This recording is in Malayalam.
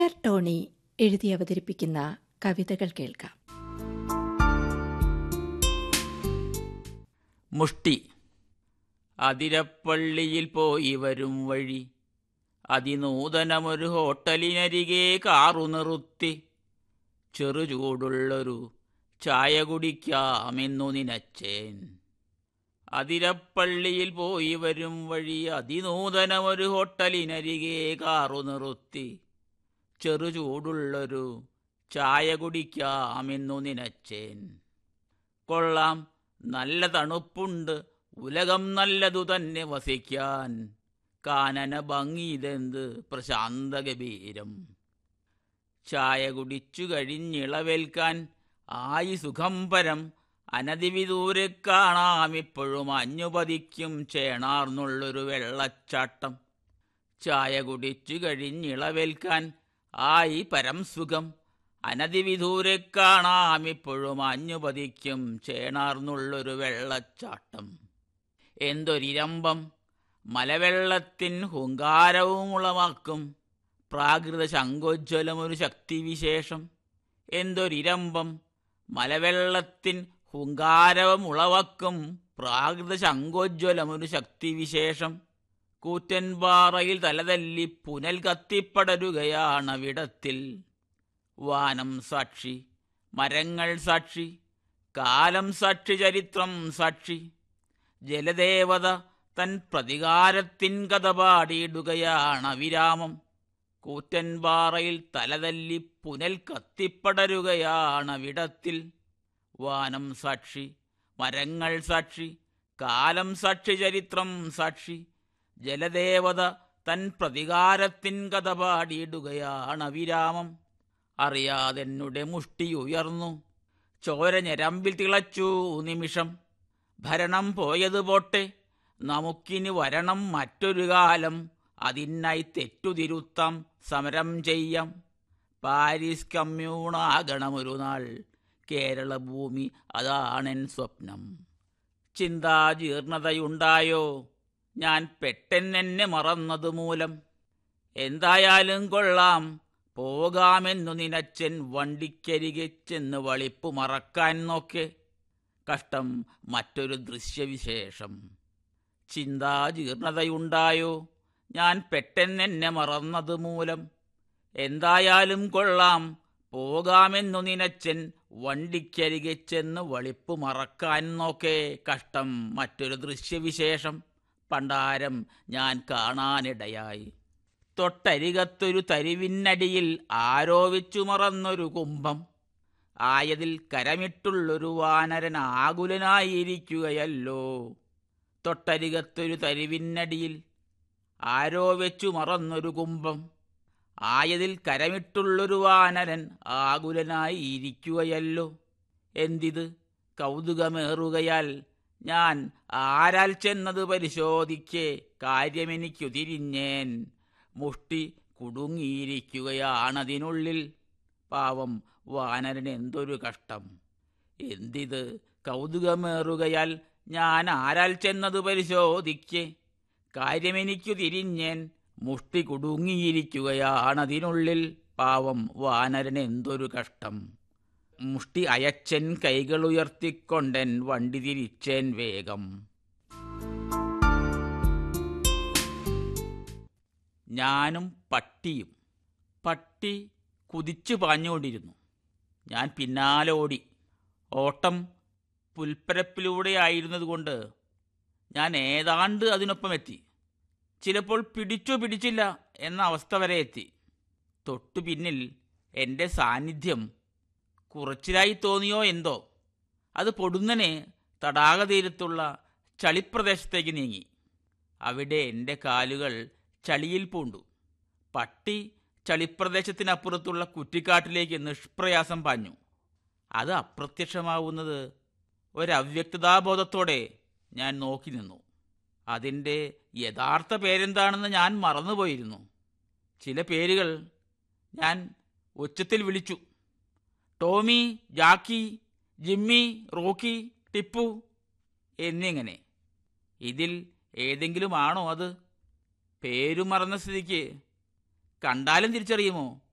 ആർ ടോണി എഴുതി അവതരിപ്പിക്കുന്ന കവിതകൾ കേൾക്കാം മുഷ്ടി അതിരപ്പള്ളിയിൽ പോയി വരും വഴി അതിനൂതനമൊരു ഹോട്ടലിനരികെ കാറു നിർത്തി ചെറുചൂടുള്ളൊരു ചായ കുടിക്കാമെന്നു നിനച്ചേൻ അതിരപ്പള്ളിയിൽ പോയി വരും വഴി അതിനൂതനമൊരു ഹോട്ടലിനരികെ കാറു നിർത്തി ചെറുചൂടുള്ളൊരു ചായ കുടിക്കാമെന്നു നിനച്ചേൻ കൊള്ളാം നല്ല തണുപ്പുണ്ട് ഉലകം നല്ലതു തന്നെ വസിക്കാൻ കാനന ഭംഗിതെന്ത് പ്രശാന്ത ഗഭീരം ചായ കുടിച്ചു കഴിഞ്ഞിളവേൽക്കാൻ ആയി സുഖം പരം അനതിവിദൂരെ കാണാമിപ്പോഴും അഞ്ഞുപതിക്കും ചേണാർന്നുള്ളൊരു വെള്ളച്ചാട്ടം ചായ കുടിച്ചു കഴിഞ്ഞിളവേൽക്കാൻ ആയി പരം സുഖം അനതിവിദൂരെ കാണാമിപ്പോഴും അഞ്ഞുപതിക്കും ചേണാർന്നുള്ളൊരു വെള്ളച്ചാട്ടം എന്തൊരിരമ്പം മലവെള്ളത്തിൻ ഹുങ്കാരവും ഉളവാക്കും പ്രാകൃത ശങ്കോജ്വലമൊരു ശക്തിവിശേഷം എന്തൊരിരമ്പം മലവെള്ളത്തിൻ ഹുങ്കാരവും ഉളവാക്കും പ്രാകൃത ശങ്കോജ്വലമൊരു ശക്തിവിശേഷം കൂറ്റൻപാറയിൽ തലതല്ലി പുനൽ കത്തിപ്പടരുകയാണവിടത്തിൽ വാനം സാക്ഷി മരങ്ങൾ സാക്ഷി കാലം സാക്ഷി ചരിത്രം സാക്ഷി ജലദേവത തൻ പ്രതികാരത്തിൻ കഥ പാടിയിടുകയാണ് അവിരാമം കൂറ്റൻപാറയിൽ തലതല്ലി പുനൽ കത്തിപ്പടരുകയാണവിടത്തിൽ വാനം സാക്ഷി മരങ്ങൾ സാക്ഷി കാലം സാക്ഷി ചരിത്രം സാക്ഷി ജലദേവത തൻ പ്രതികാരത്തിൻ കഥ പാടിയിടുകയാണ് അവിരാമം അറിയാതെന്നുടെ മുഷ്ടി ഉയർന്നു ചോര ഞരമ്പിൽ തിളച്ചു നിമിഷം ഭരണം പോയത് പോട്ടെ നമുക്കിനി വരണം മറ്റൊരു കാലം അതിനായി തെറ്റുതിരുത്താം സമരം ചെയ്യാം പാരീസ് കമ്മ്യൂണാകണമൊരു നാൾ കേരള ഭൂമി അതാണെൻ സ്വപ്നം ചിന്താജീർണതയുണ്ടായോ ഞാൻ പെട്ടെന്നെന്നെ മറന്നതു മൂലം എന്തായാലും കൊള്ളാം പോകാമെന്നു നിനച്ചൻ വണ്ടിക്കരികെ ചെന്ന് വളിപ്പു മറക്കാൻ നോക്കെ കഷ്ടം മറ്റൊരു ദൃശ്യവിശേഷം ചിന്താജീർണതയുണ്ടായോ ഞാൻ പെട്ടെന്നെന്നെ മറന്നതു മൂലം എന്തായാലും കൊള്ളാം പോകാമെന്നു നിനച്ചൻ വണ്ടിക്കരികെ ചെന്ന് വളിപ്പു മറക്കാൻ നോക്കെ കഷ്ടം മറ്റൊരു ദൃശ്യവിശേഷം പണ്ടാരം ഞാൻ കാണാനിടയായി തൊട്ടരികത്തൊരു തരിവിന്നടിയിൽ ആരോ വെച്ചു മറന്നൊരു കുംഭം ആയതിൽ കരമിട്ടുള്ളൊരു വാനരൻ ആകുലനായിരിക്കുകയല്ലോ തൊട്ടരികത്തൊരു തരിവിന്നടിയിൽ ആരോ വെച്ചു മറന്നൊരു കുംഭം ആയതിൽ കരമിട്ടുള്ളൊരു വാനരൻ ആകുലനായി ഇരിക്കുകയല്ലോ എന്തിത് കൗതുകമേറുകയാൽ ഞാൻ ആരാൽ ചെന്നത് പരിശോധിക്കെ കാര്യമെനിക്കു തിരിഞ്ഞേൻ മുഷ്ടി കുടുങ്ങിയിരിക്കുകയാണതിനുള്ളിൽ പാവം വാനരൻ എന്തൊരു കഷ്ടം എന്തിത് കൗതുകമേറുകയാൽ ഞാൻ ആരാൽ ചെന്നത് പരിശോധിക്കെ കാര്യമെനിക്കു തിരിഞ്ഞേൻ മുഷ്ടി കുടുങ്ങിയിരിക്കുകയാണതിനുള്ളിൽ പാവം വാനരൻ എന്തൊരു കഷ്ടം മുഷ്ടി അയച്ചൻ കൈകളുയർത്തിക്കൊണ്ടൻ വണ്ടി തിരിച്ചേൻ വേഗം ഞാനും പട്ടിയും പട്ടി കുതിച്ചു പാഞ്ഞുകൊണ്ടിരുന്നു ഞാൻ പിന്നാലെ ഓടി ഓട്ടം പുൽപ്പരപ്പിലൂടെ ആയിരുന്നതുകൊണ്ട് ഞാൻ ഏതാണ്ട് അതിനൊപ്പം എത്തി ചിലപ്പോൾ പിടിച്ചോ പിടിച്ചില്ല എന്ന അവസ്ഥ വരെ എത്തി തൊട്ടു പിന്നിൽ എൻ്റെ സാന്നിധ്യം കുറച്ചിലായി തോന്നിയോ എന്തോ അത് പൊടുന്നനെ തടാകതീരത്തുള്ള ചളിപ്രദേശത്തേക്ക് നീങ്ങി അവിടെ എൻ്റെ കാലുകൾ ചളിയിൽ പൂണ്ടു പട്ടി ചളിപ്രദേശത്തിനപ്പുറത്തുള്ള കുറ്റിക്കാട്ടിലേക്ക് നിഷ്പ്രയാസം പാഞ്ഞു അത് അപ്രത്യക്ഷമാവുന്നത് ഒരവ്യക്തതാബോധത്തോടെ ഞാൻ നോക്കി നിന്നു അതിൻ്റെ യഥാർത്ഥ പേരെന്താണെന്ന് ഞാൻ മറന്നുപോയിരുന്നു ചില പേരുകൾ ഞാൻ ഉച്ചത്തിൽ വിളിച്ചു Tommy Jackie Jimmy Rocky Tipu എന്നിങ്ങനെ ഇതിൽ ഏതെങ്കിലും ആണോ അത് പേരു മറന്ന സ്ഥിതിക്ക് കണ്ടാലും തിരിച്ചറിയുമോ